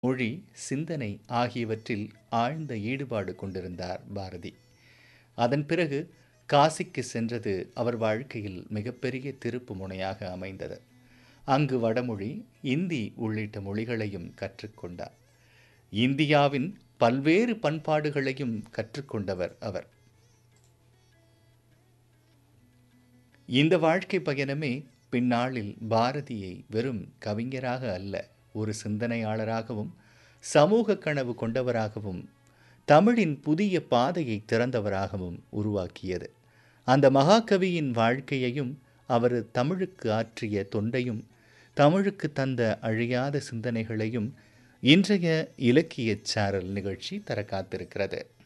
மொழி, சிந்தனை ஆகியவற்றில் ஆழ்ந்த ஈடுபாடு கொண்டிருந்தார் பாரதி. அதன் பிறகு காசிக்கு சென்றது அவர் வாழ்க்கையில் மிகப்பெரிய திருப்பு முனையாக அமைந்தது. அங்கு வடமொழி, இந்தி உள்ளிட்ட மொழிகளையும் கற்றுக்கொண்டார். இந்தியாவின் பல்வேறு பண்பாடுகளையும் கற்றுக்கொண்டவர் அவர். இந்த வாழ்க்கை பயணமே பின்னாளில் பாரதியை வெறும் கவிஞராக அல்ல, ஒரு சிந்தனையாளராகவும், சமூக கனவு கொண்டவராகவும், தமிழின் புதிய பாதையை திறந்தவராகவும் உருவாக்கியது. அந்த மகாகவியின் வாழ்க்கையையும், அவர் தமிழுக்கு ஆற்றிய தொண்டையும், தமிழுக்கு தந்த அழியாத சிந்தனைகளையும் இன்றைய இலக்கியச் சாரல் நிகழ்ச்சி தர காத்திருக்கிறது.